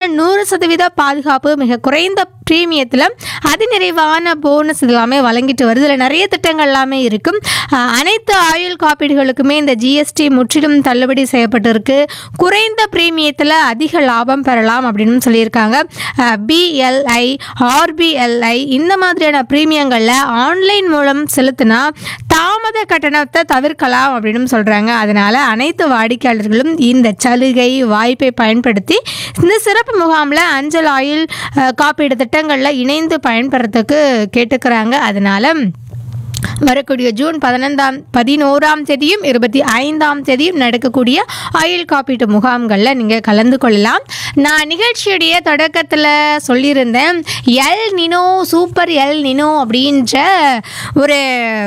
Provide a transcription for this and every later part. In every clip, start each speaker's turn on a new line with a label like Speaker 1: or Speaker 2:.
Speaker 1: நூறு சதவீத பாதுகாப்பு மிக குறைந்த ப்ரீமியத்தில் அதிநிறைவான போனஸ் எல்லாமே வழங்கிட்டு வருது இதில் நிறைய திட்டங்கள் எல்லாமே இருக்கும் அஹ், அனைத்து ஆயுள் காப்பீடுகளுக்குமே இந்த ஜிஎஸ்டி முற்றிலும் தள்ளுபடி செய்யப்பட்டிருக்கு குறைந்த பிரீமியத்தில் அதிக லாபம் பெறலாம் அப்படின்னு சொல்லியிருக்காங்க பிஎல்ஐ ஆர்பிஎல்ஐ இந்த மாதிரியான பிரீமியங்களில் ஆன்லைன் மூலம் செலுத்தினா தாமத கட்டணத்தை தவிர்க்கலாம் அப்படின்னு சொல்கிறாங்க அதனால் அனைத்து வாடிக்கையாளர்களும் இந்த சலுகை வாய்ப்பை பயன்படுத்தி இந்த சிறப்பு முகாமில் அஞ்சல் ஆயுள் அஹ், காப்பீடு திட்டங்களில் இணைந்து பயன்பெறத்துக்கு கேட்டுக்கிறாங்க அதனால் வரக்கூடிய ஜூன் பதினைந்தாம் பதினோராம் தேதியும் இருபத்தி ஐந்தாம் தேதியும் நடக்கக்கூடிய ஆயுள் காப்பீட்டு முகாம்களில் நீங்கள் கலந்து கொள்ளலாம் நான் நிகழ்ச்சியுடைய தொடக்கத்தில் சொல்லியிருந்தேன் El Nino super El Nino அப்படின்ற ஒரு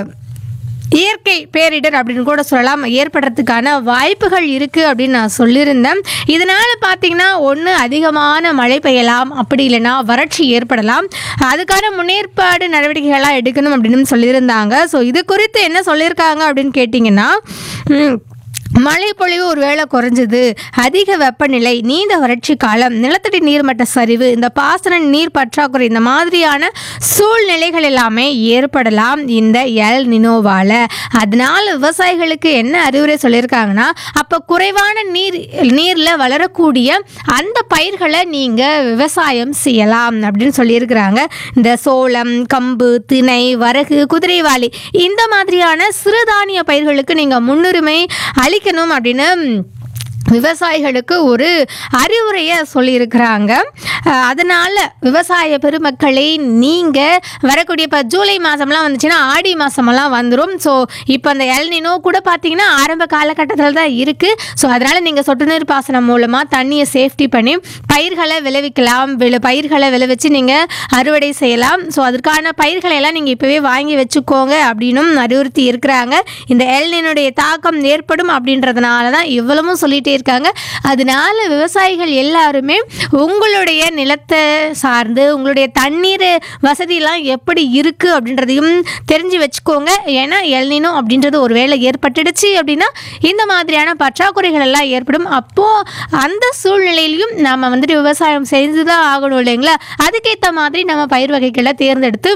Speaker 1: இயற்கை பேரிடர் அப்படின்னு கூட சொல்லலாம் ஏற்படுறதுக்கான வாய்ப்புகள் இருக்குது அப்படின்னு நான் சொல்லியிருந்தேன் இதனால் பார்த்தீங்கன்னா ஒன்று அதிகமான மழை பெய்யலாம் அப்படி இல்லைன்னா வறட்சி ஏற்படலாம் அதுக்கான முன்னேற்பாடு நடவடிக்கைகள்லாம் எடுக்கணும் அப்படின்னு சொல்லியிருந்தாங்க ஸோ இது குறித்து என்ன சொல்லியிருக்காங்க அப்படின்னு கேட்டிங்கன்னா ம், மழை பொழிவு ஒருவேளை குறைஞ்சது அதிக வெப்பநிலை நீண்ட வறட்சி காலம் நிலத்தடி நீர்மட்ட சரிவு இந்த பாசன நீர் பற்றாக்குறை இந்த மாதிரியான சூழ்நிலைகள் எல்லாமே ஏற்படலாம் இந்த எல் நினோவால் அதனால விவசாயிகளுக்கு என்ன அறிவுரை சொல்லியிருக்காங்கன்னா அப்போ குறைவான நீர் நீரில் வளரக்கூடிய அந்த பயிர்களை நீங்கள் விவசாயம் செய்யலாம் அப்படின்னு சொல்லியிருக்கிறாங்க இந்த சோளம் கம்பு திணை வரகு குதிரைவாளி இந்த மாதிரியான சிறுதானிய பயிர்களுக்கு நீங்கள் முன்னுரிமை அளிக்கணும் அப்படின்னு விவசாயிகளுக்கு ஒரு அறிவுரையை சொல்லியிருக்கிறாங்க அஹ் அதனால விவசாய பெருமக்களை நீங்கள் வரக்கூடிய இப்போ ஜூலை மாதம்லாம் வந்துச்சுன்னா ஆடி மாதமெல்லாம் வந்துடும் ஸோ இப்போ அந்த எல்னினோ கூட பார்த்தீங்கன்னா ஆரம்ப காலகட்டத்தில் தான் இருக்குது ஸோ அதனால் நீங்கள் சொட்டு நீர் பாசனம் மூலமாக தண்ணியை சேஃப்டி பண்ணி பயிர்களை விளைவிக்கலாம் விளை பயிர்களை விளைவிச்சு நீங்கள் அறுவடை செய்யலாம் ஸோ அதற்கான பயிர்களை எல்லாம் நீங்கள் இப்போவே வாங்கி வச்சுக்கோங்க அப்படின்னும் அறிவுறுத்தி இருக்கிறாங்க இந்த எல்னினுடைய தாக்கம் ஏற்படும் அப்படின்றதுனால தான் இவ்வளவும் சொல்லிட்டே இருக்காங்க அதனால விவசாயிகள் எல்லாருமே உங்களுடைய நிலத்தை சார்ந்து உங்களுடைய தண்ணீர் வசதியெல்லாம் எப்படி இருக்குது அப்படின்றதையும் தெரிஞ்சு வச்சுக்கோங்க ஏன்னா எல்னினோ அப்படின்றது ஒரு வேளை ஏற்பட்டுடுச்சு அப்படின்னா இந்த மாதிரியான பற்றாக்குறைகள் எல்லாம் ஏற்படும் அப்போது அந்த சூழ்நிலையிலையும் நம்ம வந்துட்டு விவசாயம் செஞ்சு தான் ஆகணும் இல்லைங்களா அதுக்கேற்ற மாதிரி நம்ம பயிர் வகைகளை தேர்ந்தெடுத்து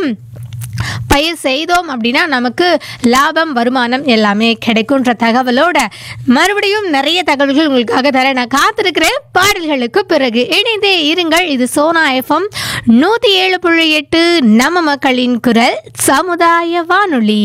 Speaker 1: பயிர் செய்தோம் அப்படின்னா நமக்கு லாபம் வருமானம் எல்லாமே கிடைக்குன்ற தகவலோட மறுபடியும் நிறைய தகவல்கள் உங்களுக்காக தர நான் காத்திருக்கிறேன் பாடல்களுக்கு பிறகு இணைந்தே இருங்கள் இது சோனா எஃப்எம் நூற்றி ஏழு புள்ளி எட்டு நம்ம மக்களின் குரல் சமுதாய வானொலி